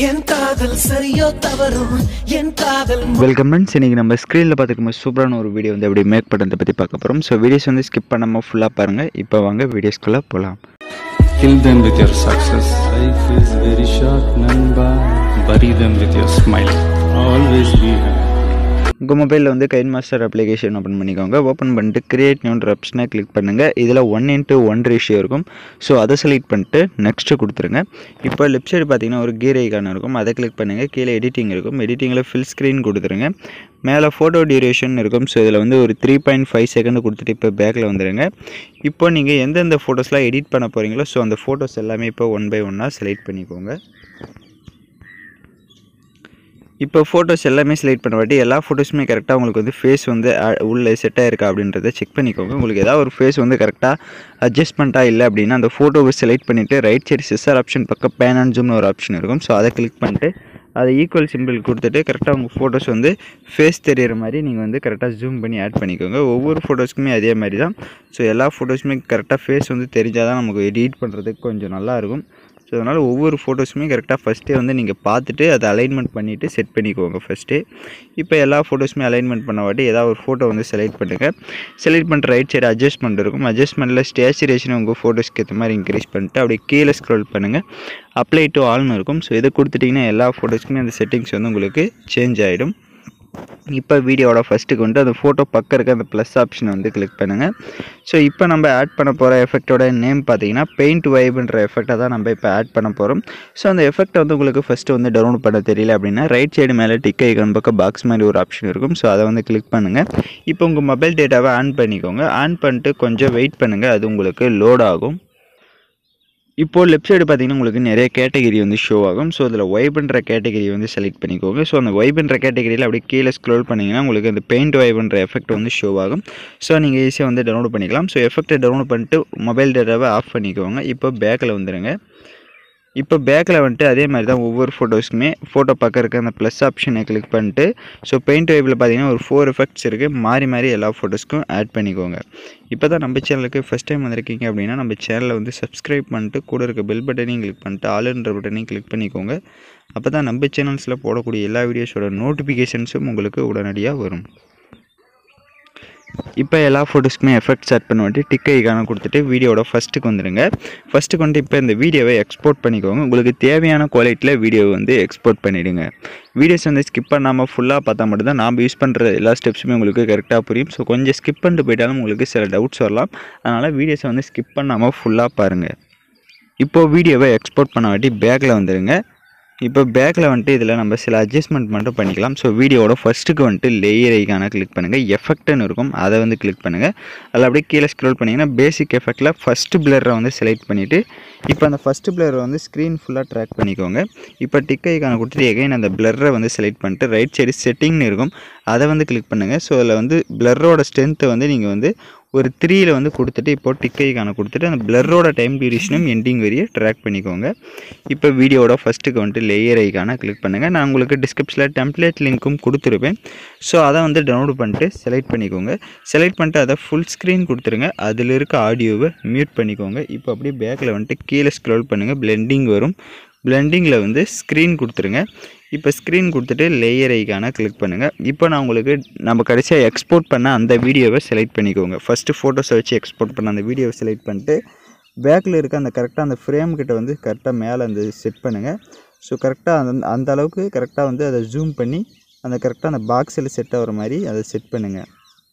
என் காதல் சரியோ தவறோ என் காதல் வெல்கம் ஃப்ரெண்ட்ஸ் இன்றைக்கி நம்ம ஸ்க்ரீனில் பார்த்துக்கும் சூப்பரான ஒரு வீடியோ வந்து எப்படி மேக் பண்ணுறதை பற்றி பார்க்க போகிறோம் ஸோ வீடியோஸ் வந்து ஸ்கிப் பண்ணாமல் ஃபுல்லாக பாருங்கள் இப்போ வாங்க வீடியோஸ்குள்ளே போகலாம் Kill them with your success. Life is very short, Namba. Bury them with your smile. Always be happy. உங்கள் மொபைலில் வந்து கைன் மாஸ்டர் அப்ளிகேஷன் ஓப்பன் பண்ணிக்கோங்க ஓப்பன் பண்ணிட்டு கிரியேட் நியூன்ற ஆப்ஷனை கிளிக் பண்ணுங்கள் இதில் ஒன் இன்ட்டு ஒன் ரேஷியோ இருக்கும் ஸோ அதை செலக்ட் பண்ணிட்டு நெக்ஸ்ட்டு கொடுத்துருங்க இப்போ லெஃப்ட் சைடு பார்த்தீங்கன்னா ஒரு கீர் ஐக்கான இருக்கும் அதை கிளிக் பண்ணுங்கள் கீழே எடிட்டிங் இருக்கும் எடிட்டிங்கில் ஃபில் ஸ்க்ரீன் கொடுத்துருங்க மேலே ஃபோட்டோ டியூரேஷன் இருக்கும் ஸோ இதில் வந்து ஒரு த்ரீ பாயிண்ட் ஃபைவ் செகண்ட் கொடுத்துட்டு இப்போ பேக்கில் வந்துடுங்க இப்போ நீங்கள் எந்தெந்த ஃபோட்டோஸ்லாம் எடிட் பண்ண போகிறீங்களோ ஸோ அந்த ஃபோட்டோஸ் எல்லாமே இப்போ ஒன் பை ஒன்னாக செலக்ட் பண்ணிக்கோங்க இப்போ ஃபோட்டோஸ் எல்லாமே செலக்ட் பண்ண வாட்டி எல்லா ஃபோட்டோஸுமே கரெக்டாக உங்களுக்கு வந்து ஃபேஸ் வந்து அ- உள்ள செட் ஆயிருக்கா அப்படின்றத செக் பண்ணிக்கோங்க உங்களுக்கு ஏதாவது ஒரு ஃபேஸ் வந்து கரெக்டாக அட்ஜஸ்ட்மெண்ட்டாக இல்லை அப்படின்னா அந்த ஃபோட்டோவை செலக்ட் பண்ணிவிட்டு ரைட் சைடு சிஸ்டர் ஆப்ஷன் பக்கம் பேன் அண்ட் ஜூம்னு ஒரு ஆப்ஷன் இருக்கும் ஸோ அதை கிளிக் பண்ணிட்டு அதை ஈக்குவல் சிம்பிள் கொடுத்துட்டு கரெக்டாக உங்கள் ஃபோட்டோஸ் வந்து ஃபேஸ் தெரியிற மாதிரி நீங்கள் வந்து கரெக்டாக ஜூம் பண்ணி ஆட் பண்ணிக்கோங்க ஒவ்வொரு ஃபோட்டோஸ்க்குமே அதே மாதிரி தான் ஸோ எல்லா ஃபோட்டோஸுமே கரெக்டாக ஃபேஸ் வந்து தெரிஞ்சால் தான் நமக்கு எடிட் பண்ணுறதுக்கு கொஞ்சம் நல்லா இருக்கும் ஸோ அதனால் ஒவ்வொரு ஃபோட்டோஸுமே கரெக்டாக ஃபஸ்ட்டே வந்து நீங்கள் பார்த்துட்டு அதை அலைன்மெண்ட் பண்ணிவிட்டு செட் பண்ணிக்கோங்க ஃபஸ்ட்டே இப்போ எல்லா ஃபோட்டோஸுமே அலைன்மெண்ட் பண்ண வாட்டி ஏதாவது ஒரு ஃபோட்டோ வந்து செலக்ட் பண்ணுங்கள் செலக்ட் பண்ணுற ரைட் சைடு அட்ஜஸ்ட்மெண்ட் இருக்கும் அட்ஜஸ்ட்மெண்ட்டில் ஸ்டேச்சுரேஷன் உங்கள் ஃபோட்டோஸ்க்கு ஏற்ற மாதிரி இன்க்ரீஸ் பண்ணிட்டு அப்படியே கீழே ஸ்க்ரோல் பண்ணுங்கள் அப்ளை டு ஆல்னு இருக்கும் ஸோ இதை கொடுத்துட்டிங்கன்னா எல்லா ஃபோட்டோஸ்க்குமே அந்த செட்டிங்ஸ் வந்து உங்களுக்கு சேஞ்ச் ஆகிடும் இப்போ வீடியோவோட ஃபஸ்ட்டுக்கு வந்து அந்த ஃபோட்டோ பக்கம் இருக்க அந்த ப்ளஸ் ஆப்ஷனை வந்து கிளிக் பண்ணுங்கள் ஸோ இப்போ நம்ம ஆட் பண்ண போகிற எஃபெக்ட்டோட நேம் பார்த்தீங்கன்னா பெயிண்ட் வைப்ன்ற எஃபெக்ட்டை தான் நம்ம இப்போ ஆட் பண்ண போகிறோம் ஸோ அந்த எஃபெக்ட்டை வந்து உங்களுக்கு ஃபஸ்ட்டு வந்து டவுன்லோட் பண்ண தெரியல அப்படின்னா ரைட் சைடு மேலே டிக் ஐக்கான் பக்கம் பாக்ஸ் மாதிரி ஒரு ஆப்ஷன் இருக்கும் ஸோ அதை வந்து கிளிக் பண்ணுங்கள் இப்போ உங்கள் மொபைல் டேட்டாவை ஆன் பண்ணிக்கோங்க ஆன் பண்ணிட்டு கொஞ்சம் வெயிட் பண்ணுங்கள் அது உங்களுக்கு லோட் ஆகும் இப்போது லெஃப்ட் சைடு பார்த்தீங்கன்னா உங்களுக்கு நிறைய கேட்டகரி வந்து ஷோ ஆகும் ஸோ அதில் வைப்ன்ற கேட்டகரி வந்து செலக்ட் பண்ணிக்கோங்க ஸோ அந்த வைப்ன்ற கேட்டகரியில் அப்படியே கீழே ஸ்க்ரோல் பண்ணிங்கன்னா உங்களுக்கு அந்த பெயிண்ட் வைப்ன்ற எஃபெக்ட் வந்து ஷோ ஆகும் ஸோ நீங்கள் ஈஸியாக வந்து டவுன்லோட் பண்ணிக்கலாம் ஸோ எஃபெக்ட்டை டவுன்லோட் பண்ணிட்டு மொபைல் டேட்டாவை ஆஃப் பண்ணிக்கோங்க இப்போ பேக்கில் வந்துடுங்க இப்போ பேக்கில் வந்துட்டு அதே மாதிரி தான் ஒவ்வொரு ஃபோட்டோஸ்க்குமே ஃபோட்டோ பக்கம் இருக்க அந்த ப்ளஸ் ஆப்ஷனை கிளிக் பண்ணிட்டு ஸோ பெயிண்ட் வைப்பில் பார்த்தீங்கன்னா ஒரு ஃபோர் எஃபெக்ட்ஸ் இருக்குது மாறி மாறி எல்லா ஃபோட்டோஸ்க்கும் ஆட் பண்ணிக்கோங்க இப்போ தான் நம்ம சேனலுக்கு ஃபஸ்ட் டைம் வந்திருக்கீங்க அப்படின்னா நம்ம சேனலை வந்து சப்ஸ்கிரைப் பண்ணிட்டு கூட இருக்க பெல் பட்டனையும் கிளிக் பண்ணிட்டு ஆளுன்ற பட்டனையும் கிளிக் பண்ணிக்கோங்க அப்போ தான் நம்ம சேனல்ஸில் போடக்கூடிய எல்லா வீடியோஸோட நோட்டிஃபிகேஷன்ஸும் உங்களுக்கு உடனடியாக வரும் இப்போ எல்லா ஃபோட்டோஸ்க்குமே எஃபெக்ட் செட் பண்ண வேண்டி டிக் ஐக்கான கொடுத்துட்டு வீடியோட ஃபஸ்ட்டுக்கு வந்துடுங்க ஃபஸ்ட்டுக்கு வந்து இப்போ இந்த வீடியோவை எக்ஸ்போர்ட் பண்ணிக்கோங்க உங்களுக்கு தேவையான குவாலிட்டியில் வீடியோவை வந்து எக்ஸ்போர்ட் பண்ணிவிடுங்க வீடியோஸ் வந்து ஸ்கிப் பண்ணாமல் ஃபுல்லாக பார்த்தா மட்டும்தான் நாம் யூஸ் பண்ணுற எல்லா ஸ்டெப்ஸுமே உங்களுக்கு கரெக்டாக புரியும் ஸோ கொஞ்சம் ஸ்கிப் பண்ணிட்டு போயிட்டாலும் உங்களுக்கு சில டவுட்ஸ் வரலாம் அதனால் வீடியோஸை வந்து ஸ்கிப் பண்ணாமல் ஃபுல்லாக பாருங்கள் இப்போது வீடியோவை எக்ஸ்போர்ட் பண்ண வாட்டி பேக்கில் வந்துடுங்க இப்போ பேக்கில் வந்துட்டு இதில் நம்ம சில அட்ஜஸ்ட்மெண்ட் மட்டும் பண்ணிக்கலாம் ஸோ வீடியோவோட ஃபஸ்ட்டுக்கு வந்துட்டு லேயர் ஐக்கான கிளிக் பண்ணுங்கள் எஃபெக்ட்னு இருக்கும் அதை வந்து கிளிக் பண்ணுங்கள் அதில் அப்படியே கீழே ஸ்க்ரோல் பண்ணிங்கன்னா பேசிக் எஃபெக்ட்டில் ஃபஸ்ட்டு பிளரை வந்து செலக்ட் பண்ணிவிட்டு இப்போ அந்த ஃபஸ்ட்டு பிளரை வந்து ஸ்க்ரீன் ஃபுல்லாக ட்ராக் பண்ணிக்கோங்க இப்போ டிக் ஐக்கான கொடுத்துட்டு எகைன் அந்த பிளரை வந்து செலக்ட் பண்ணிட்டு ரைட் சைடு செட்டிங்னு இருக்கும் அதை வந்து கிளிக் பண்ணுங்கள் ஸோ அதில் வந்து பிளரோட ஸ்ட்ரென்த்தை வந்து நீங்கள் வந்து ஒரு த்ரீயில் வந்து கொடுத்துட்டு இப்போ டிக் ஐக்கான கொடுத்துட்டு அந்த பிளரோட டைம் டியூரேஷனும் எண்டிங் வரைய ட்ராக் பண்ணிக்கோங்க இப்போ வீடியோட ஃபஸ்ட்டுக்கு வந்துட்டு லேயர் ஐக்கான கிளிக் பண்ணுங்கள் நான் உங்களுக்கு டிஸ்கிரிப்ஷனில் டெம்ப்ளேட் லிங்க்கும் கொடுத்துருப்பேன் ஸோ அதை வந்து டவுன்லோட் பண்ணிட்டு செலக்ட் பண்ணிக்கோங்க செலக்ட் பண்ணிட்டு அதை ஃபுல் ஸ்க்ரீன் கொடுத்துருங்க அதில் இருக்க ஆடியோவை மியூட் பண்ணிக்கோங்க இப்போ அப்படியே பேக்கில் வந்துட்டு கீழே ஸ்க்ரோல் பண்ணுங்கள் பிளெண்டிங் வரும் பிளெண்டிங்கில் வந்து ஸ்க்ரீன் கொடுத்துருங்க இப்போ ஸ்க்ரீன் கொடுத்துட்டு லேயர் ஐக்கான கிளிக் பண்ணுங்கள் இப்போ நான் உங்களுக்கு நம்ம கடைசியாக எக்ஸ்போர்ட் பண்ண அந்த வீடியோவை செலக்ட் பண்ணிக்கோங்க ஃபஸ்ட்டு ஃபோட்டோஸை வச்சு எக்ஸ்போர்ட் பண்ண அந்த வீடியோவை செலக்ட் பண்ணிட்டு பேக்கில் இருக்க அந்த கரெக்டாக அந்த ஃப்ரேம் கிட்ட வந்து கரெக்டாக மேலே அந்த செட் பண்ணுங்கள் ஸோ கரெக்டாக அந்த அந்த அளவுக்கு கரெக்டாக வந்து அதை ஜூம் பண்ணி அந்த கரெக்டாக அந்த பாக்ஸில் செட் ஆகிற மாதிரி அதை செட் பண்ணுங்கள்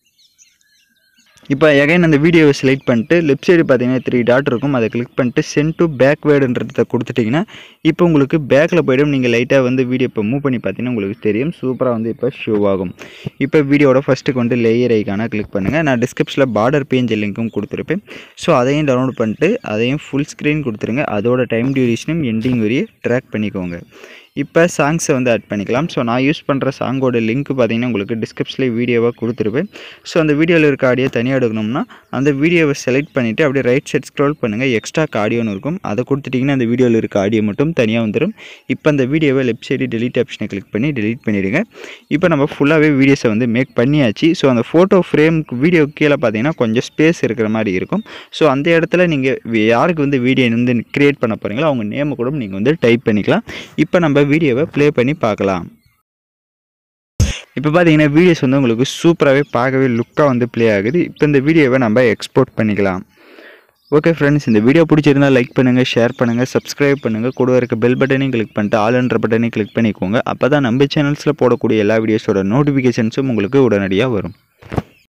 இப்போ எகைன் அந்த வீடியோவை செலக்ட் பண்ணிட்டு லெஃப்ட் சைடு பார்த்தீங்கன்னா த்ரீ டாட் இருக்கும் அதை கிளிக் பண்ணிட்டு சென்ட் டு பேக்வேர்டுன்றதை கொடுத்துட்டிங்கன்னா இப்போ உங்களுக்கு பேக்கில் போய்டும் நீங்கள் லைட்டாக வந்து வீடியோ இப்போ மூவ் பண்ணி பார்த்தீங்கன்னா உங்களுக்கு தெரியும் சூப்பராக வந்து இப்போ ஷோ ஆகும் இப்போ வீடியோட ஃபஸ்ட்டுக்கு வந்து லேயர் ஐக்கான கிளிக் பண்ணுங்கள் நான் டிஸ்கிரிப்ஷனில் பார்டர் பேஜ் லிங்க்கும் கொடுத்துருப்பேன் ஸோ அதையும் டவுன்லோட் பண்ணிட்டு அதையும் ஃபுல் ஸ்க்ரீன் கொடுத்துருங்க அதோட டைம் டியூரேஷனும் எண்டிங் வரைய ட்ராக் பண்ணிக்கோங்க இப்போ சாங்ஸை வந்து ஆட் பண்ணிக்கலாம் ஸோ நான் யூஸ் பண்ணுற சாங்கோட லிங்க் பார்த்தீங்கன்னா உங்களுக்கு டிஸ்கிரிப்ஷனில் வீடியோவாக கொடுத்துருப்பேன் ஸோ அந்த வீடியோவில் இருக்க ஆடியோ தனியாக எடுக்கணும்னா அந்த வீடியோவை செலக்ட் பண்ணிவிட்டு அப்படியே ரைட் சைட் ஸ்க்ரோல் பண்ணுங்கள் எக்ஸ்ட்ரா ஆடியோன்னு இருக்கும் அதை கொடுத்துட்டிங்கன்னா அந்த வீடியோவில் இருக்க ஆடியோ மட்டும் தனியாக வந்துடும் இப்போ அந்த வீடியோவை லெஃப்ட் சைடு delete ஆப்ஷனை கிளிக் பண்ணி delete பண்ணிடுங்க இப்போ நம்ம ஃபுல்லாகவே வீடியோஸை வந்து மேக் பண்ணியாச்சு ஸோ அந்த ஃபோட்டோ ஃப்ரேம் வீடியோ கீழே பார்த்தீங்கன்னா கொஞ்சம் ஸ்பேஸ் இருக்கிற மாதிரி இருக்கும் ஸோ அந்த இடத்துல நீங்கள் யாருக்கு வந்து வீடியோ வந்து கிரியேட் பண்ண போகிறீங்களோ அவங்க நேமை கூட நீங்கள் வந்து டைப் பண்ணிக்கலாம் இப்போ நம்ம நம்ம வீடியோவை ப்ளே பண்ணி பார்க்கலாம் இப்போ பார்த்தீங்கன்னா வீடியோஸ் வந்து உங்களுக்கு சூப்பராகவே பார்க்கவே லுக்காக வந்து ப்ளே ஆகுது இப்போ இந்த வீடியோவை நம்ம எக்ஸ்போர்ட் பண்ணிக்கலாம் ஓகே ஃப்ரெண்ட்ஸ் இந்த வீடியோ பிடிச்சிருந்தா லைக் பண்ணுங்கள் ஷேர் பண்ணுங்கள் சப்ஸ்கிரைப் பண்ணுங்கள் கூட இருக்க பெல் பட்டனையும் கிளிக் பண்ணிட்டு ஆல்ன்ற பட்டனையும் கிளிக் பண்ணிக்கோங்க அப்போ தான் நம்ம சேனல்ஸில் போடக்கூடிய எல்லா வீடியோஸோட நோட்டிஃபிகேஷன்ஸும் உங்களுக்கு உடனடியாக வரும்